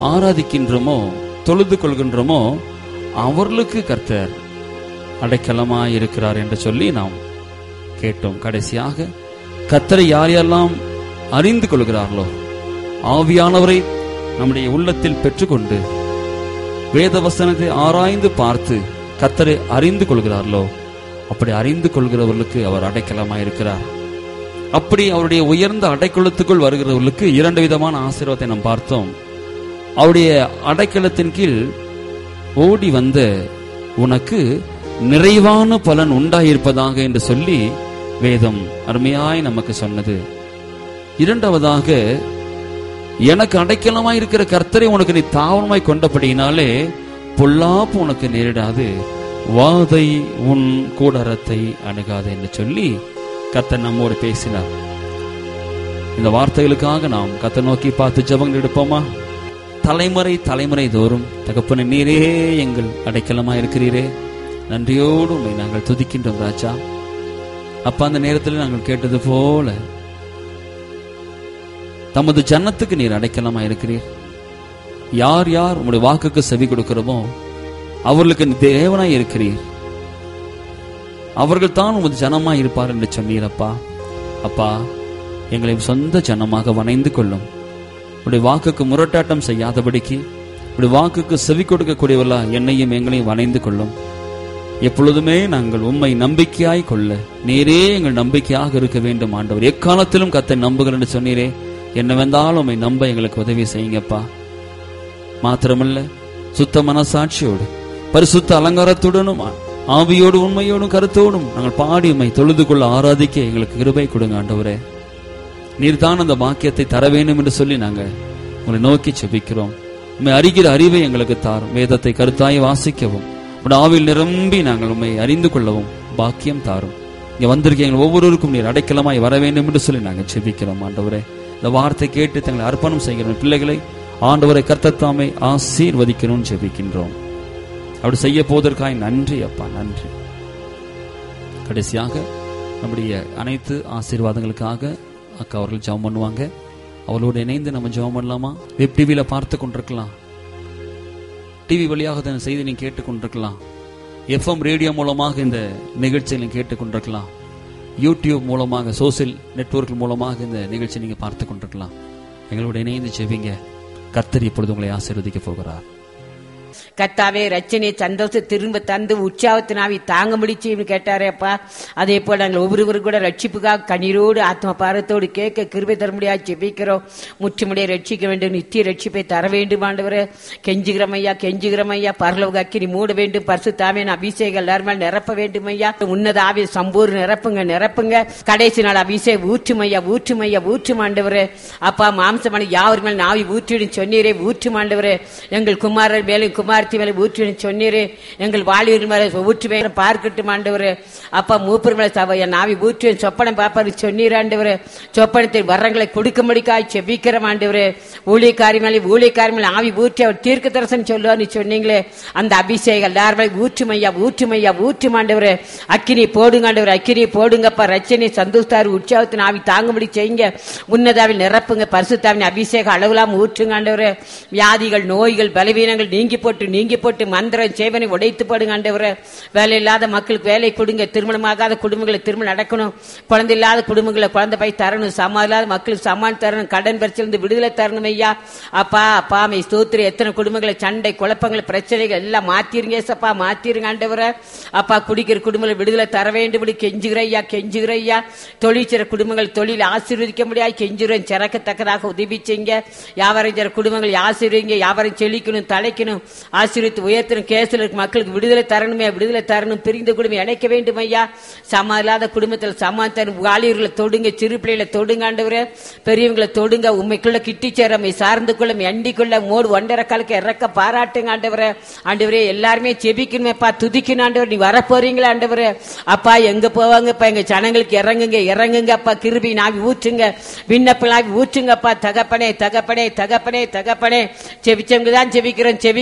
ஆராதிக்கின்றோமோ தொழுது கொள்கின்றோமோ அவர்களுக்கு கர்த்தர் அடைக்கலமாய் இருக்கிறார் என்று சொல்லி நாம் கேட்டோம் கடைசியாக கர்த்தரை யார் யாரெல்லாம் அறிந்து கொள்கிறார்களோ ஆவியானவரை நம்முடைய உள்ளத்தில் பெற்றுக்கொண்டு வேத வசனத்தை ஆராய்ந்து பார்த்து கர்த்தரை அறிந்து கொள்கிறார்களோ அப்படி அறிந்து கொள்கிறவர்களுக்கு அவர் அடைக்கலமாய் இருக்கிறார் அப்படி அவருடைய உயர்ந்த அடைக்கலத்துக்குள் வருகிறவர்களுக்கு இரண்டு விதமான ஆசீர்வாதத்தை நாம் பார்த்தோம் அவருடைய அடைக்கலத்தின் கீழ் ஓடி வந்த உனக்கு நிறைவான பலன் உண்டாயிருப்பதாக என்று சொல்லி வேதம் அருமையாய் நமக்கு சொன்னது இரண்டாவதாக எனக்கு அடைக்கலமாய் இருக்கிற கர்த்தரை உனக்கு நீ தாவரமாய் கொண்டபடியினாலே பொல்லாப்பு உனக்கு நேரிடாது வாதை உன் கூடாரத்தை அணுகாது என்று சொல்லி கர்த்தர் நம்மோடு பேசினார் இந்த வார்த்தைகளுக்காக நாம் கர்த்தர் நோக்கி பார்த்து ஜெபங்கள் எடுப்போமா தலைமுறை தலைமுறை தோறும் தகப்பன நீரே எங்கள் அடைக்கலமா இருக்கிறீரே நன்றியோடு உண்மை நாங்கள் துதிக்கின்றோம் ராஜா அப்ப அந்த நேரத்தில் நாங்கள் கேட்டது போல தமது ஜன்னத்துக்கு நீர் அடைக்கலமா இருக்கிறீர் யார் யார் உங்களுடைய வாக்குக்கு செவி கொடுக்கிறோமோ அவர்களுக்கு நீ தேவனாய் இருக்கிறீர் அவர்கள் தான் உமது ஜனமாய் இருப்பார் என்று சொன்னீரப்பா அப்பா எங்களை சொந்த ஜனமாக வணைந்து கொள்ளும் உடைய வாக்குக்கு முரட்டாட்டம் செய்யாதபடிக்கு உடைய வாக்குக்கு செவி கொடுக்கக்கூடியவர்களா என்னையும் எங்களையும் வணைந்து கொள்ளும் எப்பொழுதுமே நாங்கள் உண்மை நம்பிக்கையாய் கொள்ள நீரே எங்கள் நம்பிக்கையாக இருக்க வேண்டும் ஆண்டவர் எக்காலத்திலும் கத்தை நம்புகள் என்று சொன்னீரே என்னவென்றாலும் உண்மை நம்ப எங்களுக்கு உதவி செய்யுங்கப்பா மாத்திரமல்ல சுத்த மனசாட்சியோடு பரிசுத்த அலங்காரத்துடனும் ஆவியோடு உண்மையோடும் கருத்தோடும் நாங்கள் பாடி உண்மை தொழுது கொள்ள ஆராதிக்க எங்களுக்கு கிருபை கொடுங்க ஆண்டவரே நீர்தான் அந்த பாக்கியத்தை தர வேண்டும் என்று சொல்லி நாங்கள் உங்களை நோக்கி செபிக்கிறோம் உண்மை அறிகிற அறிவை எங்களுக்கு தாரும் வேதத்தை கருத்தாய் வாசிக்கவும் உடைய ஆவில் நிரம்பி நாங்கள் உண்மை அறிந்து கொள்ளவும் பாக்கியம் தாரும் இங்க வந்திருக்க எங்கள் ஒவ்வொருவருக்கும் நீர் அடைக்கலமாய் வர வேண்டும் என்று சொல்லி நாங்கள் செபிக்கிறோம் ஆண்டவரே இந்த வார்த்தை கேட்டு தங்களை அர்ப்பணம் செய்கிற பிள்ளைகளை ஆண்டவரை கர்த்தத்தாமை ஆசீர்வதிக்கணும்னு ஜெபிக்கின்றோம் அப்படி செய்ய போவதற்காய் நன்றி அப்பா நன்றி கடைசியாக நம்முடைய அனைத்து ஆசீர்வாதங்களுக்காக அக்கா அவர்கள் ஜெபம் பண்ணுவாங்க அவளோடு இணைந்து நம்ம ஜெபம் பண்ணலாமா வெப் டிவியில பார்த்து கொண்டிருக்கலாம் டிவி வழியாக இந்த செய்தி நீங்க கேட்டுக்கொண்டிருக்கலாம் எஃப்எம் ரேடியோ மூலமாக இந்த நிகழ்ச்சியை நீங்க கேட்டுக்கொண்டிருக்கலாம் யூடியூப் மூலமாக சோசியல் நெட்வொர்க் மூலமாக இந்த நிகழ்ச்சியை நீங்க பார்த்து கொண்டிருக்கலாம் எங்களோட இணைந்து செவிங்க கர்த்தர் இப்பொழுது உங்களை ஆசீர்வதிக்க போகிறார் கத்தாவே ரச்சனை சந்தோஷம் திரும்ப தந்து உற்சாகத்தினாவி தாங்க முடிச்சுன்னு கேட்டாரே அப்பா அதே போல நாங்கள் ஒவ்வொருவரும் கூட ரட்சிப்புக்காக கண்ணீரோடு ஆத்ம பாரத்தோடு கேட்க கிருபை தர முடியாது ஜெபிக்கிறோம் முற்றுமுடிய ரட்சிக்க வேண்டும் நித்திய ரட்சிப்பை தர வேண்டும் ஆண்டவரே கெஞ்சுகிறோம் ஐயா கெஞ்சுகிறோம் ஐயா பரலோக அக்கினி மூட வேண்டும் பரிசு தாமின் அபிஷேகம் எல்லாரும் மேல் நிரப்ப வேண்டும் ஐயா உன்னத ஆவி சம்பூர் நிரப்புங்க நிரப்புங்க கடைசி நாள் அபிஷேகம் ஊற்றும் ஐயா ஊற்றும் ஐயா ஊற்றும் ஆண்டவரே அப்பா மாம்சமான யாவர் மேல் நாவி ஊற்றிடும் சொன்னீரே ஊற்றும் ஆண்டவரே எங்கள் குமாரர் மேலே குமார்த்தி மேலே ஊற்றிடும் சொன்னீரே எங்கள் வாலிபர் மேலே ஊற்றுவே பார்க்கட்டும் ஆண்டவரே அப்பா மூப்பர் மேலே சபை என் நாவி ஊற்றுவேன் சொப்பனம் பாப்பாரு சொன்னீர் ஆண்டவரே சொப்பனத்தில் வரங்களை கொடுக்கும்படிக்காய் செபிக்கிறோம் ஆண்டவரே ஊழியக்காரி மேலே ஊழியக்காரி மேலே ஆவி ஊற்றி அவர் தீர்க்க தரிசனம் சொல்லுவார் நீ சொன்னீங்களே அந்த அபிஷேகம் எல்லாருமே ஊற்றுமையா ஊற்றுமையா ஊற்றும் ஆண்டவரே அக்கினி போடுங்க ஆண்டவர் அக்கினி போடுங்கப்பா ரச்சனை சந்தோஷத்தார் உற்சாகத்தின் ஆவி தாங்கும்படி செய்யுங்க உன்னதாவில் நிரப்புங்க பரிசுத்தாவின் அபிஷேகம் அளவிலாம் ஊற்றுங்க ஆண்டவரே வியாதிகள் நோய்கள் பலவீனங்கள் நீங்கி போட்டு நீங்கி போட்டு மந்திரம் சேவனை உடைத்து போடுங்க ஆண்டவரே வேலை இல்லாத மக்களுக்கு வேலை கொடுங்க திருமணமாகாத குடும்பங்களை திருமணம் நடக்கணும் குழந்தை இல்லாத குடும்பங்களை குழந்தை போய் தரணும் சமா இல்லாத மக்களுக்கு சமான் தரணும் கடன் பிரச்சனை விடுதலை தரணும் ஐயா அப்பா அப்பா மை ஸ்தோத்திரம் எத்தனை குடும்பங்களை சண்டை குழப்பங்கள் பிரச்சனைகள் எல்லாம் மாத்திருங்க ஏசப்பா மாத்திருங்க ஆண்டவரே அப்பா குடிக்கிற குடும்பங்களை விடுதலை தர வேண்டும் கெஞ்சுகிற ஐயா கெஞ்சுகிற ஐயா தொழிற்சிற குடும்பங்கள் தொழில் ஆசீர்வதிக்க முடியாது கெஞ்சுகிறோம் சிறக்கத்தக்கதாக உதவி செய்யுங்க வியாபாரம் செய்கிற குடும்பங்கள் ஆசீர்வதிங்க வியாபாரம் செழிக்கணும் தலைக்கணும் ஆசீர்வித்து உயர்த்தணும் கேசில் இருக்க மக்களுக்கு விடுதலை தரணுமே விடுதலை தரணும் பிரிந்த குடும்பம் இணைக்க வேண்டும் ஐயா சம இல்லாத குடும்பத்தில் சமாதானம் வாலிபர்களை தொடுங்க சிறு பிள்ளைகளை தொடுங்க ஆண்டவரே பெரியவங்களை தொடுங்க உண்மைக்குள்ள கிட்டி சேரமை சார்ந்து கொள்ளும் எண்டி கொள்ள மோடு ஒன்றரை காலுக்கு இறக்க பாராட்டுங்க ஆண்டவரே ஆண்டவரே எல்லாருமே செபிக்கணுமேப்பா துதிக்கணும் ஆண்டவர் நீ வரப்போறீங்களா ஆண்டவரே அப்பா எங்க போவாங்கப்பா எங்க ஜனங்களுக்கு இறங்குங்க இறங்குங்க அப்பா கிருபி நாவி ஊற்றுங்க விண்ணப்பம் ஊற்றுங்கப்பா தகப்பனே தகப்பனே தகப்பனே தகப்பனே செபிச்சவங்க தான் செபிக்கிறோம் செபிக்காதவங்களை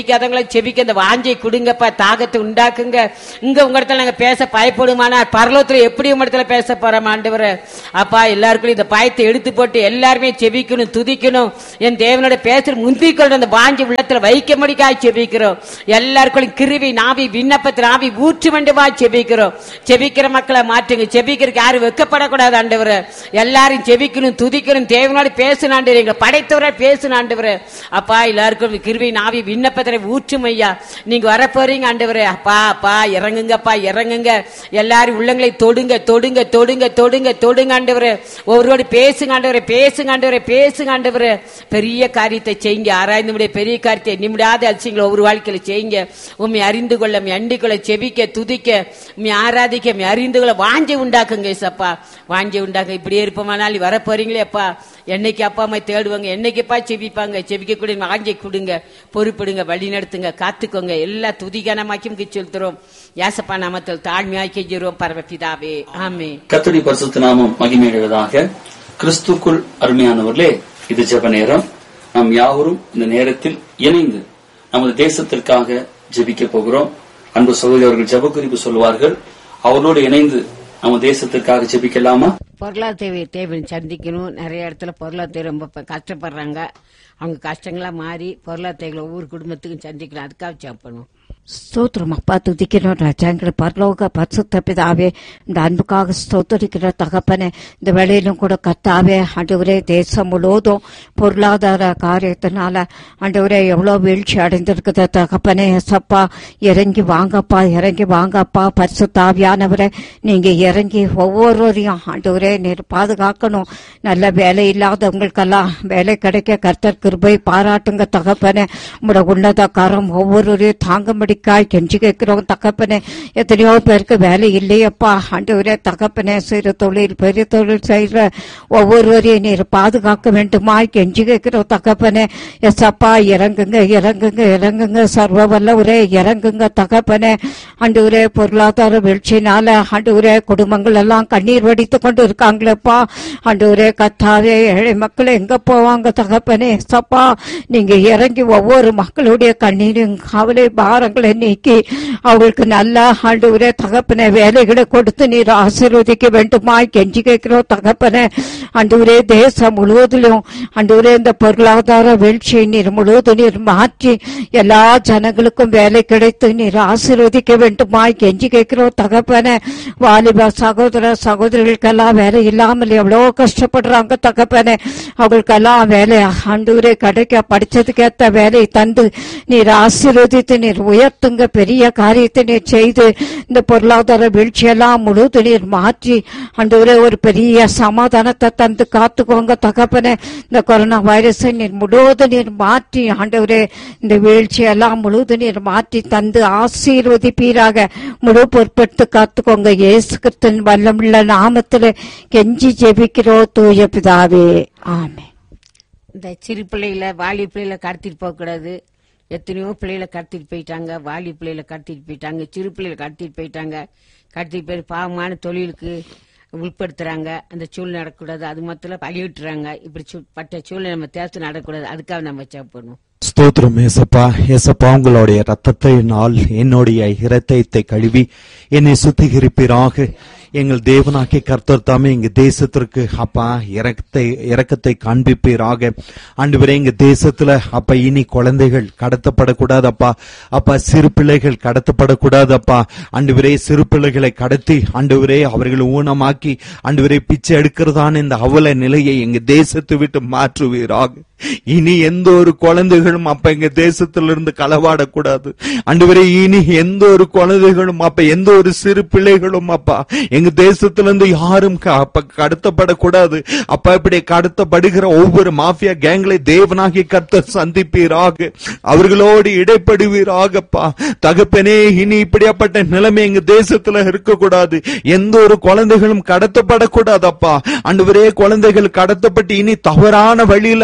செபிக்க அந்த வாஞ்சை கொடுங்கப்பா தாகத்தை உண்டாக்குங்க இங்க உங்க இடத்துல நாங்க பேச பயப்படுமானா பரலோகத்துல எப்படி உங்க இடத்துல பேச போறோம் ஆண்டவரே அப்பா எல்லாருக்கும் இந்த பயத்தை எடுத்து போட்டு எல்லாருமே செபிக்கணும் துதிக்கணும் என் தேவனோட பேசுற முந்திக் கொண்டு அந்த வாஞ்சி உள்ளத்துல வைக்க முடிக்காய் செபிக்கிறோம் எல்லாருக்கும் கிருவி நாவி விண்ணப்பத்தில் நாவி ஊற்று வேண்டுமா செபிக்கிறோம் செபிக்கிற மக்களை மாற்றுங்க செபிக்கிறதுக்கு யாரும் வெக்கப்படக்கூடாது ஆண்டவரே எல்லாரும் செபிக்கணும் துதிக்கணும் தேவனோட பேசணும் ஆண்டவரே எங்களை படைத்தவரை பேசணும் ஆண்டவரே அப்பா எல்லாருக்கும் கிருவி நாவி விண்ணப்பத்தில் ஊற்றும் ஐயா நீங்க வர போறீங்க ஆண்டவரே அப்பா அப்பா இறங்குங்கப்பா இறங்குங்க எல்லாரும் உள்ளங்களை தொடுங்க தொடுங்க தொடுங்க தொடுங்க தொடுங்க ஆண்டவரே ஒவ்வொருவோடு பேசுங்க ஆண்டவரே பேசுங்க ஆண்டவரே பேசுங்க ஆண்டவரே பெரிய காரியத்தை செய்யுங்க ஆராய்ந்து முடிய பெரிய காரியத்தை நிமிடாத அலட்சியங்களை ஒவ்வொரு வாழ்க்கையில செய்யுங்க உண்மை அறிந்து கொள்ள உம்மை அண்டிக் கொள்ள செபிக்க துதிக்க உண்மை ஆராதிக்க உம்மை அறிந்து கொள்ள வாஞ்சை உண்டாக்குங்க ஏசப்பா வாஞ்சை உண்டாக்க இப்படியே இருப்போமானால் வர போறீங்களே அப்பா என்னைக்கு அப்பா அம்மா தேடுவாங்க என்னைக்குப்பா செபிப்பாங்க செபிக்க கூட வாஞ்சை கொடுங்க பொறுப்பிடுங்க வழி நடத்துங்க காத்துக்கோங்க எல்லா துதிகனமாக்கி செலுத்துறோம் ஏசப்பா நாமத்தில் தாழ்மையாக்கி ஜெருவோம் பரமபிதாவே ஆமே கத்தடி பரிசுத்த நாமம் மகிமையுடையதாக கிறிஸ்துக்குள் அருமையானவர்களே இது ஜெப நேரம் நாம் யாவரும் இந்த நேரத்தில் இணைந்து நமது தேசத்திற்காக ஜெபிக்க போகிறோம் அன்பு சகோதரி அவர்கள் ஜெப குறிப்பு சொல்வார்கள் அவர்களோடு இணைந்து நம்ம தேசத்திற்காக ஜெபிக்கலாமா பொருளாதார தேவை சந்திக்கணும் நிறைய இடத்துல பொருளாதார ரொம்ப ப- கஷ்டப்படுறாங்க அவங்க கஷ்டங்களா மாறி பொருளாதார ஒவ்வொரு குடும்பத்துக்கும் சந்திக்கணும் அதுக்காக சாப்பிடணும் ஸ்தோத்திரம் அப்பா துதிக்கிறோம் ராஜாங்கிற பரலோக பரிசுத்த பிதாவே இந்த அன்புக்காக ஸ்தோத்தரிக்கிற தகப்பனே இந்த வேலையிலும் கூட கத்தாவே ஆண்டவரே தேசம் முழுவதும் பொருளாதார காரியத்தினால ஆண்டவரே எவ்வளோ வீழ்ச்சி அடைந்திருக்குது தகப்பனே எசப்பா இறங்கி வாங்கப்பா இறங்கி வாங்கப்பா பரிசுத்தாவியானவரே நீங்க இறங்கி ஒவ்வொருவரையும் ஆண்டவரே நீர் பாதுகாக்கணும் நல்ல வேலை இல்லாதவங்களுக்கெல்லாம் வேலை கிடைக்க கர்த்தர் கிருபை பாராட்டுங்க தகப்பனே உங்களோட உன்னத கரம் ஒவ்வொருவரையும் தாங்கும்படிக்காய் கெஞ்சி கேட்கிறோம் தகப்பனே எத்தனையோ பேருக்கு வேலை இல்லையப்பா ஆண்டவரே தகப்பனே சிறு தொழில் பெரிய தொழில் செய்யற ஒவ்வொருவரையும் நீர் பாதுகாக்க வேண்டுமாய் கெஞ்சி கேட்கிறோம் தகப்பனே எஸ்அப்பா இறங்குங்க இறங்குங்க இறங்குங்க சர்வ வல்லவரே இறங்குங்க தகப்பனே ஆண்டவரே பொருளாதார வீழ்ச்சினால ஆண்டவரே குடும்பங்கள் எல்லாம் கண்ணீர் வடித்து கொண்டு இருக்காங்களேப்பா ஆண்டவரே கத்தாவே ஏழை மக்கள் எங்க போவாங்க தகப்பனே சப்பா நீங்க இறங்கி ஒவ்வொரு மக்களுடைய கண்ணீரும் கவலை பாரங்களை நீக்கி அவங்களுக்கு நல்ல ஆண்டவரே தகப்பனே வேலைகளை கொடுத்து நீர் ஆசீர்வதிக்க வேண்டுமாய் கெஞ்சி கேட்கிறோம் தகப்பனே ஆண்டவரே தேசம் முழுவதிலும் ஆண்டவரே இந்த பொருளாதார வீழ்ச்சியை நீர் முழுவதும் நீர் மாற்றி எல்லா ஜனங்களுக்கும் வேலை கிடைத்து நீர் ஆசீர்வதிக்க வேண்டுமாய் கெஞ்சி கேட்கிறோம் தகப்பனே வாலிப சகோதர சகோதரிகளுக்கெல்லாம் வேலை இல்லாமல் எவ்வளோ கஷ்டப்படுறாங்க தகப்பனே அவங்களுக்கெல்லாம் வேலை ஆண்டவரே கிடைக்க படிச்சதுக்கு ஏத்த வேலை தந்து நீர் ஆசீர்வதித்து நீர் உயர்த்துங்க பெரிய காரியத்தை நீர் செய்து இந்த பொருளாதார வீழ்ச்சியெல்லாம் முழுவதும் நீர் மாற்றி ஆண்டவரே ஒரு பெரிய சமாதானத்தை தந்து காத்துக்கோங்க தகப்பனே இந்த கொரோனா வைரஸை நீர் முழுவதும் நீர் மாற்றி ஆண்டவரே இந்த வீழ்ச்சியெல்லாம் முழுவதும் நீர் மாற்றி தந்து ஆசீர்வதிப்பீராக முழு பொறுப்பெடுத்து காத்துக்கோங்க இயேசு கிறிஸ்துவின் வல்லமுள்ள நாமத்தில் கெஞ்சி ஜெபிக்கிறோ தூய பிதாவே ஆமென் இந்த சிறு பிள்ளைகளை வாலி பிள்ளைகளை கடத்திட்டு போகக்கூடாது எத்தனையோ பிள்ளைகளை கடத்திட்டு போயிட்டாங்க வாலி பிள்ளைகளை கடத்திட்டு போயிட்டாங்க சிறு பிள்ளைகளை கடத்திட்டு போயிட்டாங்க கடத்திட்டு போய் பாவமான தொழிலுக்கு உட்படுத்துறாங்க அந்த சூழ்நிலை நடக்கக்கூடாது அது மொத்தம் பழிவிட்டுறாங்க இப்படி சூ- பட்ட சூழ்நிலை நம்ம தேர்த்து நடக்கக்கூடாது அதுக்காக நம்ம சாப்பிடணும் ஸ்தோத்திரம் ஏசப்பா ஏசப்பா உங்களுடைய ரத்தத்தினால் என்னுடைய இரத்தத்தை கழுவி என்னை சுத்திகரிப்பீராக எங்கள் தேவனாகிய கர்த்தர் தாமே எங்க தேசத்திற்கு அப்பா இறக்கத்தை இறக்கத்தை காண்பிப்பீராக ஆண்டவரே எங்க தேசத்துல அப்பா இனி குழந்தைகள் கடத்தப்படக்கூடாதப்பா அப்பா சிறு பிள்ளைகள் கடத்தப்படக்கூடாதப்பா ஆண்டவரே சிறு பிள்ளைகளை கடத்தி ஆண்டவரே அவர்களை ஊனமாக்கி ஆண்டவரே பிச்சை எடுக்கிறதான இந்த அவல நிலையை எங்க தேசத்தை விட்டு மாற்றுவீராக இனி எந்த ஒரு குழந்தைகளும் அப்ப எங்க தேசத்திலிருந்து களவாடக்கூடாது ஆண்டவரே இனி எந்த ஒரு குழந்தைகளும் அப்ப எந்த ஒரு சிறு பிள்ளைகளும் அப்பா எங்க தேசத்திலிருந்து யாரும் க- அப்ப கடத்தப்படக்கூடாது அப்பா இப்படி கடத்தப்படுகிற ஒவ்வொரு மாஃபியா கேங்களை தேவனாகிய கர்த்தர் சந்திப்பீராக அவர்களோடு இடைப்படுவீராகப்பா தகப்பனே இனி இப்படியாப்பட்ட நிலைமை எங்க தேசத்துல இருக்கக்கூடாது எந்த ஒரு குழந்தைகளும் கடத்தப்படக்கூடாதப்பா ஆண்டவரே குழந்தைகள் கடத்தப்பட்டு இனி தவறான வழியில் அவர்கள்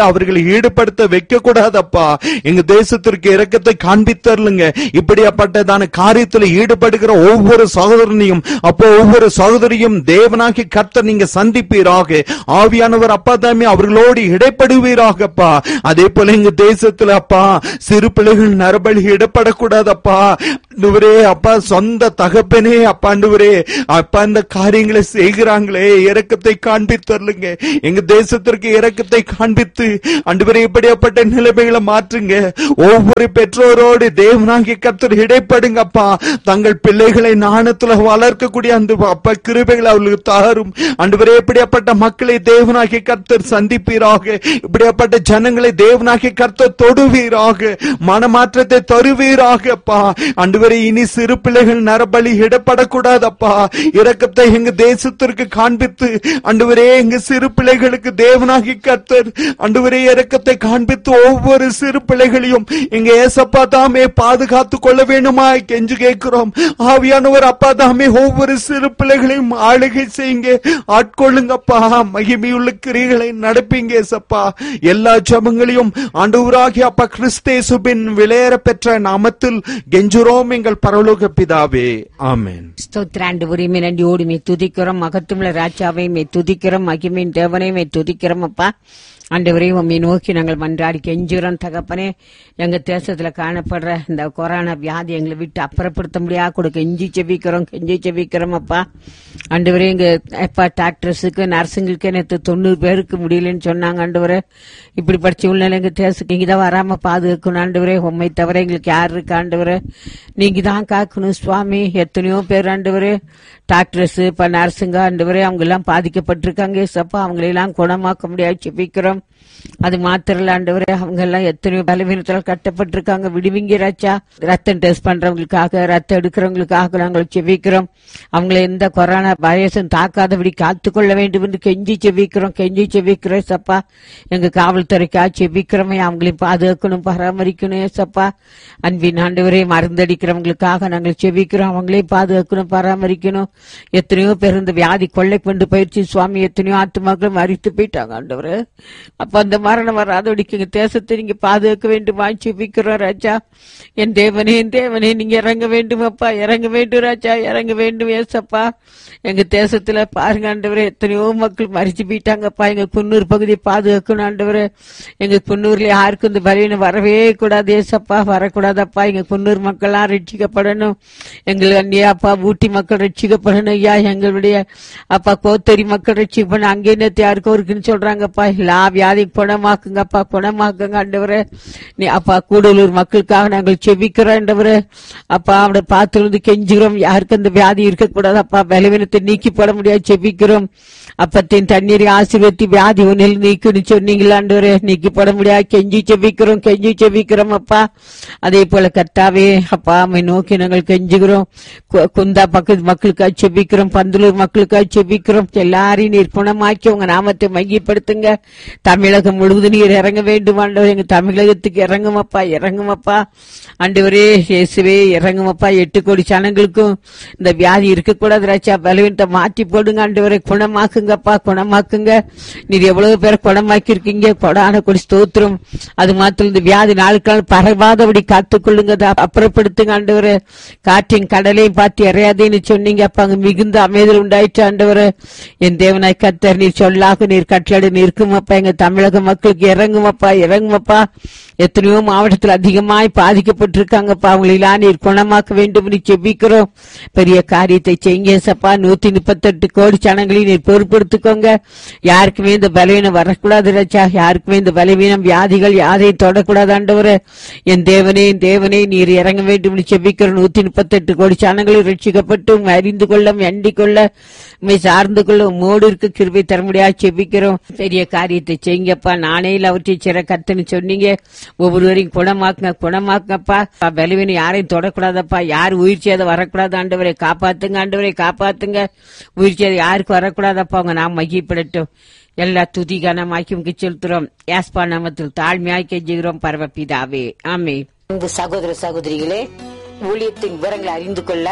ஈடுபடுத்த வைக்க கூடாதப்பா எங்க தேசத்திற்கு இரக்கத்தை காண்பித்தருளுங்க இப்படியாப்பட்டதான காரியத்தில் ஈடுபடுகிற ஒவ்வொரு சகோதரனையும் அப்போ ஒவ்வொரு சகோதரியும் தேவனாகி கர்த்தர் நீங்க சந்திப்பீராக ஆவியானவர் அப்பா தாமே அவர்களோடு இடைப்படுவீராகப்பா அதே போல எங்க தேசத்துல அப்பா சிறு பிள்ளைகள் நரபலி இடப்படக்கூடாதப்பா ஆண்டவரே அப்பா சொந்த தகப்பனே அப்பா ஆண்டவரே அப்பா இந்த காரியங்களை செய்கிறாங்களே இரக்கத்தை காண்பித்தருளுங்க எங்க தேசத்திற்கு இரக்கத்தை காண்பித்து ஆண்டவரே இப்படியாப்பட்ட நிலைமைகளை மாற்றுங்க ஒவ்வொரு பெற்றோரோடு தேவனாகிய கர்த்தர் இடைப்படுங்கப்பா தங்கள் பிள்ளைகளை நாணத்துல வளர்க்கக்கூடிய அந்த அப்பா கிருபைகளை அவர்களுக்கு தாரும் ஆண்டவரே இப்படியாப்பட்ட மக்களை தேவனாகிய கர்த்தர் சந்திப்பீராக இப்படியாப்பட்ட ஜனங்களை தேவனாகிய கர்த்தர் தொடுவீராக மனமாற்றத்தை தருவீராகப்பா ஆண்டவரே இனி சிறு பிள்ளைகள் நரபலி இடப்படக்கூடாதப்பா இரக்கத்தை எங்க தேசத்திற்கு காண்பித்து ஆண்டவரே எங்க சிறு பிள்ளைகளுக்கு தேவனாகி கர்த்தர் ஆண்டவரே இரக்கத்தை காண்பித்து ஒவ்வொரு சிறு பிள்ளைகளையும் எங்க ஏசப்பா தாமே பாதுகாத்து கொள்ள வேணுமா கெஞ்சு கேட்கிறோம் ஆவியானவர் அப்பா தாமே ஒவ்வொரு சிறு பிள்ளைகளையும் ஆளுகை செய்யுங்க ஆட்கொள்ளுங்கப்பா மகிமையுள்ள கிரிகளை நடப்பீங்க ஏசப்பா எல்லா ஜபங்களையும் ஆண்டவராகி அப்பா கிறிஸ்தேசுபின் விளையர பெற்ற நாமத்தில் கெஞ்சுரோம் எங்கள் பரலோக பிதாவே ஆமென் ஸ்தோத்திராண்டு உரிமை நன்றியோடு மே துதிக்கிறோம் மகத்துவமுள்ள ராஜாவை மே துதிக்கிறோம் மகிமையின் தேவனை மே துதிக்கிறோம் அப்பா ஆண்டவரே உம்மை நோக்கி நாங்கள் மன்றாடி கெஞ்சுகிறோம் தகப்பனே எங்க தேசத்துல காணப்படுற இந்த கொரோனா வியாதி எங்களை விட்டு அப்புறப்படுத்த முடியாது கூட கெஞ்சி செவிக்கிறோம் கெஞ்சி செவிக்கிறோம் அப்பா ஆண்டவரே எங்க அப்பா டாக்டர்ஸுக்கு நர்ஸுங்களுக்கு நேற்று தொண்ணூறு பேருக்கு முடியலன்னு சொன்னாங்க ஆண்டவரே இப்படிப்பட்ட சூழ்நிலை எங்க தேசத்துக்கு இங்கதான் வராம பாதுகாக்கணும் ஆண்டவரே உண்மை தவிர எங்களுக்கு யார் இருக்கு ஆண்டவரே நீங்க தான் காக்கணும் சுவாமி எத்தனையோ பேர் ஆண்டவரே டாக்டர்ஸ் இப்ப நர்ஸுங்க ஆண்டவரே அவங்க எல்லாம் பாதிக்கப்பட்டிருக்காங்க ஏசப்பா அவங்களெல்லாம் குணமாக்க முடியாது செபிக்கிறோம் அது மாத்திரம் இல்ல ஆண்டவரே அவங்க எல்லாம் எத்தனையோ பலவீனத்தால் கட்டப்பட்டிருக்காங்க விடுவீங்க ராச்சா ரத்தம் டெஸ்ட் பண்றவங்களுக்காக ரத்தம் எடுக்கிறவங்களுக்காக நாங்கள் செபிக்கிறோம் அவங்களை எந்த கொரோனா வைரஸும் தாக்காதபடி காத்துக்கொள்ள வேண்டும் என்று கெஞ்சி செபிக்கிறோம் கெஞ்சி செபிக்கிறோம் சப்பா எங்க காவல்துறைக்கா செபிக்கிறோமே அவங்களையும் பாதுகாக்கணும் பராமரிக்கணும் ஏசப்பா அன்பின் ஆண்டவரே மருந்தடிக்கிறவங்களுக்காக நாங்கள் செபிக்கிறோம் அவங்களையும் பாதுகாக்கணும் பராமரிக்கணும் எத்தனையோ பேர் இந்த வியாதி கொள்ளை கொண்டு போயிடுச்சு சுவாமி எத்தனையோ ஆத்துமாக்கள் மறித்து போயிட்டாங்க ஆண்டவரே அப்ப அந்த மரணம் வராதபடிக்கு எங்க தேசத்தை நீங்க பாதுகாக்க வேண்டுமா செபிக்கிறோம் ராஜா என் தேவனே என் தேவனே நீங்க இறங்க வேண்டும் அப்பா இறங்க வேண்டும் ராஜா இறங்க வேண்டும் ஏசப்பா எங்க தேசத்துல பாருங்க ஆண்டவரே எத்தனையோ மக்கள் மறிச்சு போயிட்டாங்கப்பா எங்க குன்னூர் பகுதியை பாதுகாக்கணும் ஆண்டவரே எங்க குன்னூர்ல யாருக்கும் இந்த பலவீனம் வரவே கூடாது ஏசப்பா வரக்கூடாதப்பா எங்க குன்னூர் மக்கள்லாம் ரட்சிக்கப்படணும் எங்கள் அண்ணியாப்பா ஊட்டி மக்கள் ரட்சிக்கப்படணும் ஐயா எங்களுடைய அப்பா கோத்தரி மக்கள் ரட்சிக்கப்படணும் அங்கே நேத்து யாருக்கும் இருக்குன்னு சொல்றாங்கப்பா எல்லா வியாதி குணமாக்குங்கப்பா குணமாக்குங்க ஆண்டவரே நீ அப்பா கூடலூர் மக்களுக்காக நாங்கள் செபிக்கிறோம் ஆண்டவரே அப்பா அவனை பார்த்து வந்து கெஞ்சுகிறோம் யாருக்கும் அந்த வியாதி இருக்கக்கூடாது அப்பா பலவீனத்தை நீக்கி போட முடியாது செபிக்கிறோம் அப்பத்தின் தண்ணீரை ஆசீர்வதி வியாதி ஒன்னில் நீக்குன்னு சொன்னீங்களா ஆண்டவரே நீக்கி போட முடியாது கெஞ்சி செபிக்கிறோம் கெஞ்சி செபிக்கிறோம் அப்பா அதே போல கர்த்தாவே அப்பா அம்மை நோக்கி நாங்கள் கெஞ்சுகிறோம் கு- குந்தா பக்கத்து மக்களுக்காக செபிக்கிறோம் பந்தலூர் மக்களுக்காக செபிக்கிறோம் எல்லாரையும் நீர் குணமாக்கி உங்க நாமத்தை மையப்படுத்துங்க தமிழகம் முழுவதும் நீர் இறங்க வேண்டும் ஆண்டவர் எங்க தமிழகத்துக்கு இறங்குமப்பா இறங்குமப்பா ஆண்டவரே இயேசுவே இறங்குமப்பா எட்டு கோடி ஜனங்களுக்கும் இந்த வியாதி இருக்கக்கூடாது ராச்சா பலவீனத்தை மாற்றி போடுங்க ஆண்டவரை குணமாக்குங்கப்பா குணமாக்குங்க நீர் எவ்வளவு பேரை குணமாக்கி இருக்கீங்க கொடான கொடி ஸ்தோத்திரம் அது மாத்திரம் இந்த வியாதி நாளுக்கு நாள் பரவாதபடி காத்துக்கொள்ளுங்க அதை அப்புறப்படுத்துங்க ஆண்டவரே காற்றின் கடலையும் பார்த்து இறையாதேன்னு சொன்னீங்க அப்ப அங்க மிகுந்த அமைதல் உண்டாயிற்று ஆண்டவரே என் தேவனாய் கத்தர் நீர் சொல்லாக நீர் கட்டளை நிற்குமப்பா எங்க தமிழக மக்களுக்கு இறங்குமப்பா இறங்குமப்பா எத்தனையோ மாவட்டத்தில் அதிகமாய் பாதிக்கப்பட்டிருக்காங்கப்பா அவங்களெல்லாம் நீர் குணமாக்க வேண்டும் நீ செபிக்கிறோம் பெரிய காரியத்தை செய்யுங்க சப்பா நூத்தி முப்பத்தெட்டு கோடி ஜனங்களையும் நீர் பொறுப்படுத்திக்கோங்க யாருக்குமே இந்த பலவீனம் வரக்கூடாது ரச்சா யாருக்குமே இந்த பலவீனம் வியாதிகள் யாரையும் தொடக்கூடாது ஆண்டவரே என் தேவனே என் தேவனே நீர் இறங்க வேண்டும் நீ செபிக்கிற நூத்தி முப்பத்தெட்டு கோடி ஜனங்களும் ரட்சிக்கப்பட்டு உம்மை அறிந்து கொள்ள எண்டி கொள்ள உண்மை சார்ந்து கொள்ள உம்மோடு இருக்க கிருபை தர முடியாது செபிக்கிறோம் பெரிய காரியத்தை செய்யுங்கப்பா நானே அவற்றை சிற கத்துன்னு சொன்னீங்க ஒவ்வொருவரையும் குணமாக்குங்க குணமாக்குங்கப்பா பலவீனம் யாரையும் தொடக்கூடாதப்பா யார் உயிர் சேதம் வரக்கூடாது ஆண்டவரை காப்பாத்துங்க ஆண்டவரை காப்பாத்துங்க உயிர் சேதம் யாருக்கு வரக்கூடாதப்பா அவங்க நாம் மகிப்படட்டும் எல்லா துதி கனமாக்கி உங்களுக்கு செலுத்துறோம் யாஸ்பா நாமத்தில் தாழ்மையாய் கெஞ்சுகிறோம் பரவப்பிதாவே ஆமே அன்பு சகோதர சகோதரிகளே ஊழியத்தின் விவரங்களை அறிந்து கொள்ள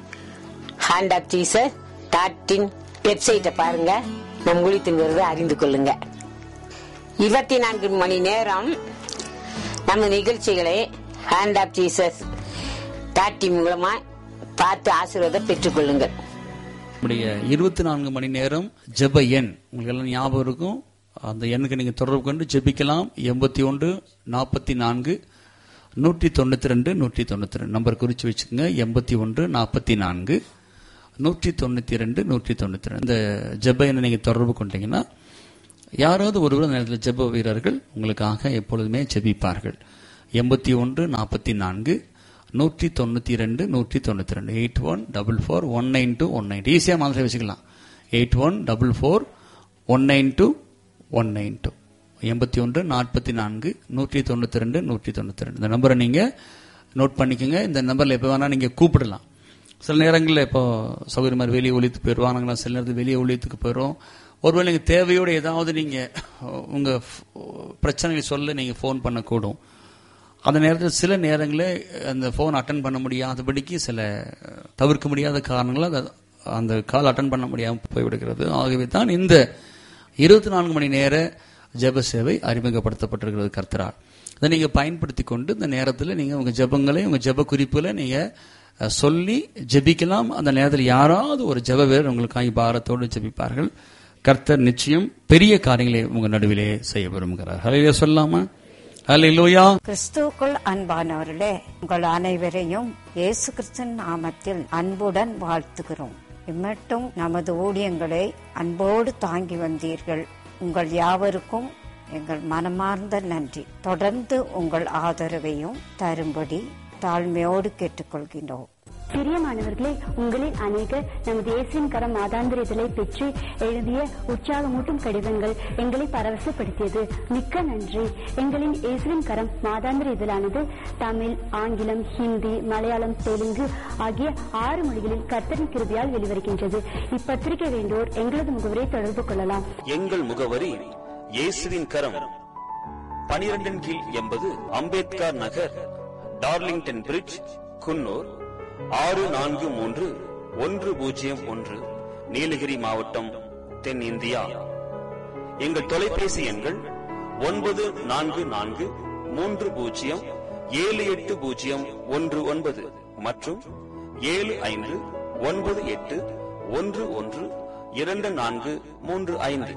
ஹேண்ட் ஆப் ஜீசஸ் டாட்டின் வெப்சைட்டை பாருங்க நம் ஊழியத்தின் விவரத்தை அறிந்து கொள்ளுங்க இருபத்தி நான்கு மணி நேரம் நம்ம நிகழ்ச்சிகளை ஹேண்ட் ஆஃப் ஜீசஸ் டாட்டி மூலமா பார்த்து ஆசீர்வாதம் பெற்றுக்கொள்ளுங்கள் நம்முடைய இருபத்தி நான்கு மணி நேரம் ஜெப எண் உங்களுக்கு எல்லாம் ஞாபகம் இருக்கும் அந்த எண்ணுக்கு நீங்க தொடர்பு கொண்டு ஜெபிக்கலாம் எண்பத்தி ஒன்று நாற்பத்தி நான்கு நூற்றி தொண்ணூத்தி ரெண்டு நூற்றி தொண்ணூத்தி ரெண்டு நம்பர் குறிச்சு வச்சுக்கோங்க எண்பத்தி ஒன்று நாற்பத்தி நான்கு நூற்றி தொண்ணூத்தி ரெண்டு நூற்றி தொண்ணூத்தி ரெண்டு இந்த ஜெப எண்ணை நீங்க தொடர்பு கொண்டீங்கன்னா யாராவது ஒருவர் அந்த நேரத்தில் ஜெப வீரர்கள் உங்களுக்காக எப்பொழுதுமே ஜெபிப்பார்கள் எண்பத்தி ஒன்று நாற்பத்தி நான்கு நூற்றி தொண்ணூற்றி ரெண்டு நூற்றி தொண்ணூற்றி ரெண்டு eight one double four one nine two one nine ஈஸியாக மாதிரி வச்சுக்கலாம் eight one double four one nine two one nine two எண்பத்தி ஒன்று நாற்பத்தி நான்கு நூற்றி தொண்ணூற்றி ரெண்டு நூற்றி தொண்ணூற்றி ரெண்டு இந்த நம்பரை நீங்கள் நோட் பண்ணிக்கோங்க இந்த நம்பரில் எப்போ வேணால் நீங்கள் கூப்பிடலாம் சில நேரங்களில் இப்போ சௌகரிய மாதிரி வெளியே ஒழித்து போயிடுவோம் நாங்களாம் சில நேரத்தில் வெளியே ஒழித்துக்கு போயிடுவோம் ஒருவேளை நீங்கள் தேவையோடு ஏதாவது நீங்கள் உங்கள் பிரச்சனைகளை சொல்ல நீங்கள் ஃபோன் பண்ணக்கூடும் அந்த நேரத்தில் சில நேரங்களில் அந்த ஃபோன் அட்டன் பண்ண முடியாதபடிக்கு சில தவிர்க்க முடியாத காரணங்களால் அது- அந்த கால் அட்டன் பண்ண முடியாமல் போய்விடுகிறது ஆகவே தான் இந்த இருபத்தி நான்கு மணி நேர ஜெப சேவை அறிமுகப்படுத்தப்பட்டிருக்கிறது கர்த்தரால் இதை நீங்க பயன்படுத்தி கொண்டு இந்த நேரத்தில் நீங்க உங்க ஜெபங்களை உங்க ஜெப குறிப்புகளை நீங்க அஹ், சொல்லி ஜெபிக்கலாம் அந்த நேரத்தில் யாராவது ஒரு ஜெப வீரர் உங்களுக்காக பாரத்தோடு ஜெபிப்பார்கள் கர்த்தர் நிச்சயம் பெரிய காரியங்களை உங்க நடுவிலே செய்ய விரும்புகிறார் ஹலையிலே சொல்லாமா ஹலையிலோயா கிறிஸ்துவுக்குள் அன்பானவர்களே உங்கள் அனைவரையும் இயேசு கிறிஸ்தன் நாமத்தில் அன்புடன் வாழ்த்துகிறோம் இம்மட்டும் நமது ஊழியங்களை அன்போடு தாங்கி வந்தீர்கள் உங்கள் யாவருக்கும் எங்கள் மனமார்ந்த நன்றி தொடர்ந்து உங்கள் ஆதரவையும் தரும்படி தாழ்மையோடு கேட்டுக்கொள்கின்றோம் பிரியமானவர்களே உங்களில் அநேகர் நமது இயேசுவின் கரம் மாதாந்திர இதழை பெற்று எழுதிய உற்சாகமூட்டும் கடிதங்கள் எங்களை பரவசப்படுத்தியது மிக்க நன்றி எங்களின் இயேசுவின் கரம் மாதாந்திர இதழானது தமிழ் ஆங்கிலம் ஹிந்தி மலையாளம் தெலுங்கு ஆகிய ஆறு மொழிகளில் கர்த்தரின் கிருபியால் வெளிவருகின்றது இப்பத்திரிகை வேண்டோர் எங்களது முகவரை தொடர்பு கொள்ளலாம் எங்கள் முகவரி இயேசுவின் கரம் பனிரெண்டின் கீழ் எண்பது அம்பேத்கர் நகர் டார்லிங்டன் பிரிட்ஜ் குன்னூர் ஆறு நான்கு மூன்று ஒன்று பூஜ்ஜியம் ஒன்று நீலகிரி மாவட்டம் தென் இந்தியா எங்கள் தொலைபேசி எண்கள் ஒன்பது நான்கு நான்கு மூன்று பூஜ்ஜியம் ஏழு எட்டு பூஜ்ஜியம் ஒன்று ஒன்பது மற்றும் ஏழு ஐந்து ஒன்பது எட்டு ஒன்று ஒன்று இரண்டு நான்கு மூன்று ஐந்து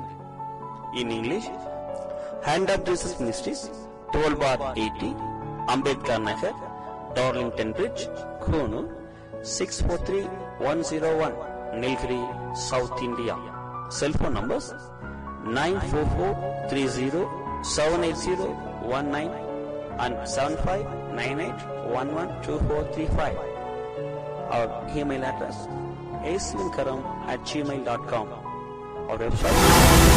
in English hand of Jesus ministries twelve bar eighty Ambedkar Nagar Darlington bridge Coonoor six four three one zero one Nilgiri south India cellphone numbers nine four four three zero seven eight zero one nine and seven five nine eight one one two four three five our email address aswinkaram at gmail.com. Our website